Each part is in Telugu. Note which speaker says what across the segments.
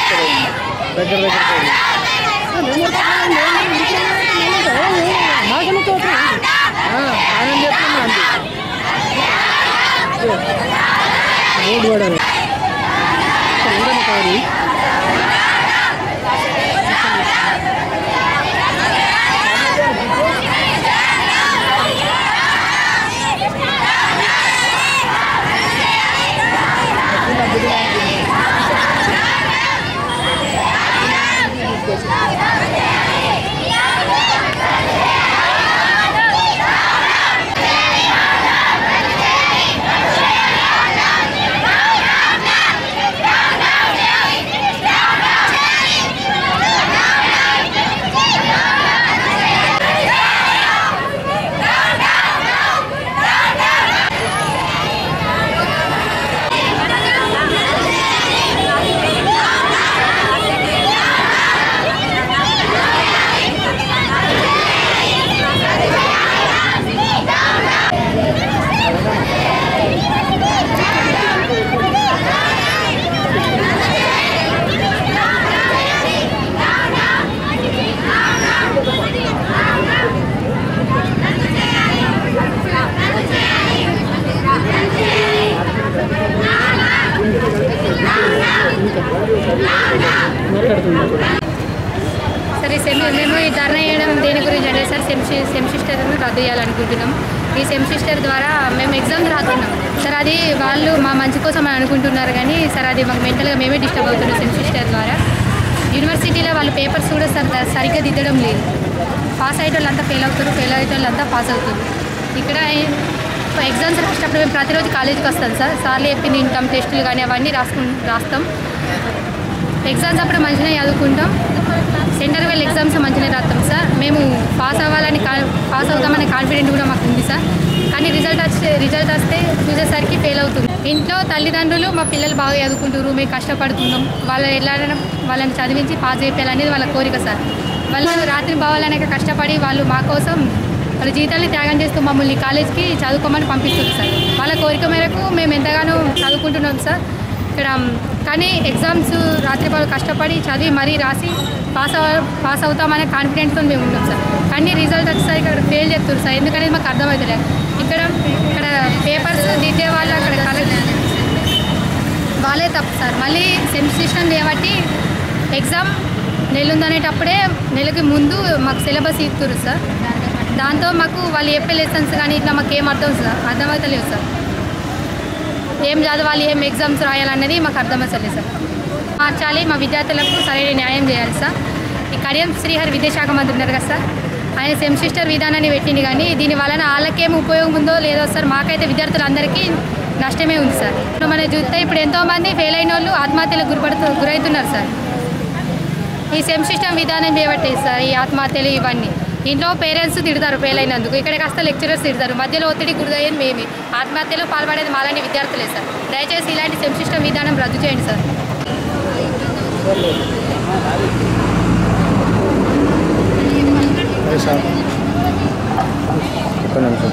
Speaker 1: దగ్గర దగ్గర పోయి. నాకన్నా చోటు ఆయన చెప్తున్నా అంతే రోడ్డు పడాలి ఉండని కాదు
Speaker 2: సరే సెమ్ మేము ఈ ధర్నా చేయడం దేని గురించి అంటే సార్ సెమ్ సెమ్ సిస్టర్ రద్దు చేయాలనుకుంటున్నాం ఈ సెమ్ సిస్టర్ ద్వారా మేము ఎగ్జామ్స్ రాస్తున్నాం సార్ అది వాళ్ళు మా మంచి కోసం అని అనుకుంటున్నారు కానీ సార్ అది మాకు మెంటల్గా మేమే డిస్టర్బ్ అవుతున్నాం సెమ్ సిస్టర్ ద్వారా యూనివర్సిటీలో వాళ్ళ పేపర్స్ కూడా సార్ ద- సరిగ్గా దిద్దడం లేదు పాస్ అయ్యే వాళ్ళంతా ఫెయిల్ అవుతారు ఫెయిల్ అయ్యే వాళ్ళంతా పాస్ అవుతారు ఇక్కడ ఎగ్జామ్స్ రాసేటప్పుడు మేము ప్రతిరోజు కాలేజీకి వస్తాం సార్ సార్లు చెప్పి వింటాం టెస్టులు కానీ అవన్నీ రాసుకు రాస్తాం ఎగ్జామ్స్ అప్పుడు మంచిగా చదువుకుంటాం సెంటర్ వెళ్ళి ఎగ్జామ్స్ మంచిగా రాస్తాం సార్ మేము పాస్ అవ్వాలని కా పాస్ అవుతామనే కాన్ఫిడెంట్ కూడా మాకు ఉంది సార్ కానీ రిజల్ట్ వస్తే రిజల్ట్ వస్తే చూసేసరికి ఫెయిల్ అవుతుంది ఇంట్లో తల్లిదండ్రులు మా పిల్లలు బాగా చదువుకుంటారు మేము కష్టపడుతున్నాం వాళ్ళు ఎలాగైనా వాళ్ళని చదివించి పాస్ చేయాలనేది వాళ్ళ కోరిక సార్ వాళ్ళు రాత్రి బావాలనే కష్టపడి వాళ్ళు మా కోసం వాళ్ళ జీవితాన్ని త్యాగం చేస్తూ మమ్మల్ని కాలేజ్కి చదువుకోమని పంపిస్తుంది సార్ వాళ్ళ కోరిక మేరకు మేము ఎంతగానో చదువుకుంటున్నాం సార్ ఇక్కడ కానీ ఎగ్జామ్స్ రాత్రి వాళ్ళు కష్టపడి చదివి మరీ రాసి పాస్ అవ పాస్ అవుతామనే కాన్ఫిడెంట్తో మేము ఉంటాం సార్ కానీ రిజల్ట్ వచ్చేసరికి ఇక్కడ ఫెయిల్ చెప్తారు సార్ ఎందుకనేది మాకు అర్థమవుతలేదు ఇక్కడ ఇక్కడ పేపర్స్ దిద్దే వాళ్ళు అక్కడ కలెక్ట్ వాళ్ళే తప్పు సార్ మళ్ళీ సెమిస్ట్రేషన్ చేయబట్టి ఎగ్జామ్ నెల్లుందనేటప్పుడే నెలకి ముందు మాకు సిలబస్ ఇస్తున్నారు సార్ దాంతో మాకు వాళ్ళు చెప్పే లెసన్స్ కానీ ఇట్లా మాకు ఏం అర్థం సార్ అర్థమవుతలేవు సార్ ఏం చదవాలి ఏం ఎగ్జామ్స్ రాయాలన్నది మాకు అర్థమవుతలేదు సార్ మార్చాలి మా విద్యార్థులకు సరైన న్యాయం చేయాలి సార్ ఈ కడియం శ్రీహరి విద్యాశాఖ మంత్రి ఉన్నారు కదా సార్ ఆయన సెమిస్టర్ విధానాన్ని పెట్టింది కానీ దీని వలన వాళ్ళకేం ఉపయోగం ఉందో లేదో సార్ మాకైతే విద్యార్థులందరికీ నష్టమే ఉంది సార్ ఇప్పుడు మనం చూస్తే ఇప్పుడు ఎంతోమంది ఫెయిల్ అయిన వాళ్ళు ఆత్మహత్యలకు గురిపడుతూ గురవుతున్నారు సార్ ఈ సెమ్ సిస్టమ్ విధానం చేయబట్టే సార్ ఈ ఆత్మహత్యలు ఇవన్నీ ఇంట్లో పేరెంట్స్ తిడతారు ఫెయిల్ అయినందుకు ఇక్కడ కాస్త లెక్చరర్స్ తిడతారు మధ్యలో ఒత్తిడి గురయ్యేది మేమే ఆత్మహత్యలో పాల్పడేది మాలాంటి విద్యార్థులే సార్ దయచేసి ఇలాంటి సెమ్ సిస్టమ్ విధానం రద్దు చేయండి సార్
Speaker 1: పైసా ఒక్క నిమిషం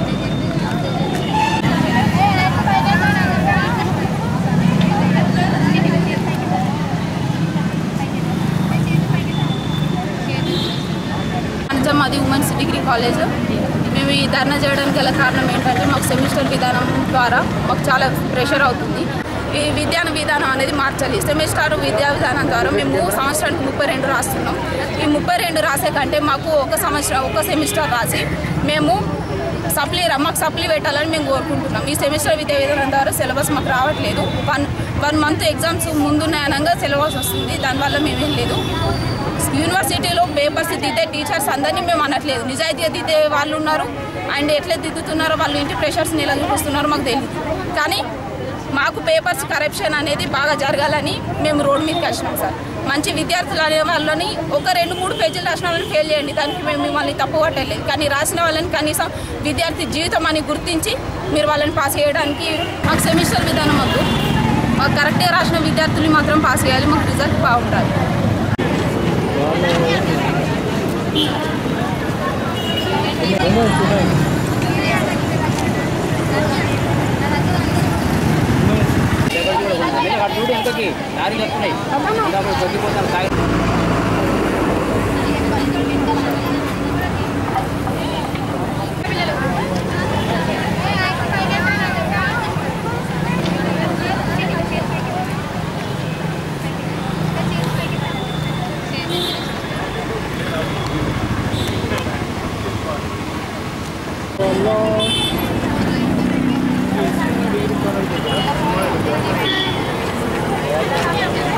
Speaker 3: నిజం మాది ఉమెన్స్ డిగ్రీ కాలేజ్ మేము ఈ ధర్నా చేయడానికి గల కారణం ఏంటంటే మాకు సెమిస్టర్ విధానం ద్వారా మాకు చాలా ప్రెషర్ అవుతుంది ఈ విద్యాన విధానం అనేది మార్చాలి సెమిస్టర్ విద్యా విధానం ద్వారా మేము సంవత్సరానికి ముప్పై రెండు రాస్తున్నాం ఈ ముప్పై రెండు రాసే కంటే మాకు ఒక సంవత్సరం ఒక సెమిస్టర్ రాసి మేము సప్లీ రా- మాకు సప్లీ పెట్టాలని మేము కోరుకుంటున్నాం ఈ సెమిస్టర్ విద్యా విధానం ద్వారా సిలబస్ మాకు రావట్లేదు వన్ వన్ మంత్ ఎగ్జామ్స్ ముందున్నాయనగా సిలబస్ వస్తుంది దానివల్ల మేమేం లేదు యూనివర్సిటీలో పేపర్స్ దిద్దే టీచర్స్ అందరినీ మేము అనట్లేదు నిజాయితీగా దిద్దే వాళ్ళు ఉన్నారు అండ్ ఎట్లా దిద్దుతున్నారో వాళ్ళు ఇంటి ప్రెషర్స్ని ఎలా చూపిస్తున్నారో మాకు తెలియదు కానీ మాకు పేపర్స్ కరప్షన్ అనేది బాగా జరగాలని మేము రోడ్ మీదకి వచ్చినాం సార్ మంచి విద్యార్థులు అనే వాళ్ళని ఒక రెండు మూడు పేజీలు రాసిన వాళ్ళని ఫెయిల్ చేయండి దానికి మేము మిమ్మల్ని తప్పు పట్టలేదు కానీ రాసిన వాళ్ళని కనీసం విద్యార్థి జీవితం అని గుర్తించి మీరు వాళ్ళని పాస్ చేయడానికి మాకు సెమిస్టర్ విధానం వద్దు మాకు కరెక్ట్గా రాసిన విద్యార్థులు మాత్రం పాస్ చేయాలి మాకు రిజల్ట్ బాగుంటుంది
Speaker 1: చూడు ఎంత
Speaker 4: వెనుకకి దారి వస్తున్నాయి ఇంకా తొక్కిపోతాం తాగి
Speaker 1: వల్ల